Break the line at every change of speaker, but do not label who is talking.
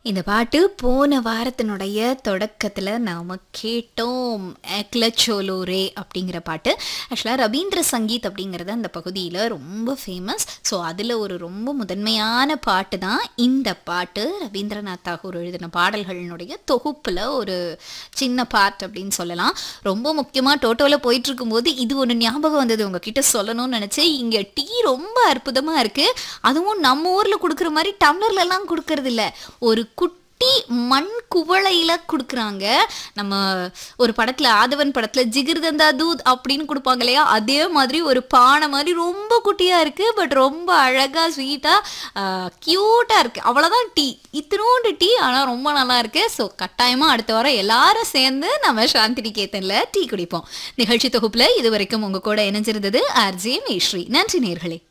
இந்த பாட்டு போன வாரத்தினுடைய தொடக்கத்தில் நாம் கேட்டோம் ஏக்லச்சோலோரே அப்படிங்கிற பாட்டு ஆக்சுவலாக ரவீந்திர சங்கீத் அப்படிங்கிறது அந்த பகுதியில் ரொம்ப ஃபேமஸ் ஸோ அதில் ஒரு ரொம்ப முதன்மையான பாட்டு தான் இந்த பாட்டு ரவீந்திரநாத் தாகூர் எழுதின பாடல்களினுடைய தொகுப்பில் ஒரு சின்ன பார்ட் அப்படின்னு சொல்லலாம் ரொம்ப முக்கியமாக டோட்டோவில் போயிட்டு இருக்கும்போது இது ஒன்று ஞாபகம் வந்தது உங்ககிட்ட சொல்லணும்னு நினச்சேன் இங்கே டீ ரொம்ப அற்புதமாக இருக்குது அதுவும் நம்ம ஊரில் கொடுக்குற மாதிரி டம்ளர்லலாம் கொடுக்கறது இல்ல ஒரு குட்டி மண் குவளையில கொடுக்குறாங்க நம்ம ஒரு படத்துல ஆதவன் படத்துல ஜிகிர்தந்தா தூத் அப்படின்னு கொடுப்பாங்க இல்லையா அதே மாதிரி ஒரு பானை மாதிரி ரொம்ப குட்டியா இருக்கு பட் ரொம்ப அழகா ஸ்வீட்டா கியூட்டா இருக்கு அவ்வளவுதான் டீ இத்தினோண்டு டீ ஆனா ரொம்ப நல்லா இருக்கு ஸோ கட்டாயமா அடுத்த வாரம் எல்லாரும் சேர்ந்து நம்ம சாந்தி நிகேதன்ல டீ குடிப்போம் நிகழ்ச்சி தொகுப்புல இது வரைக்கும் உங்க கூட இணைஞ்சிருந்தது ஆர்ஜே மேஸ்ரீ நன்றி நேர்களே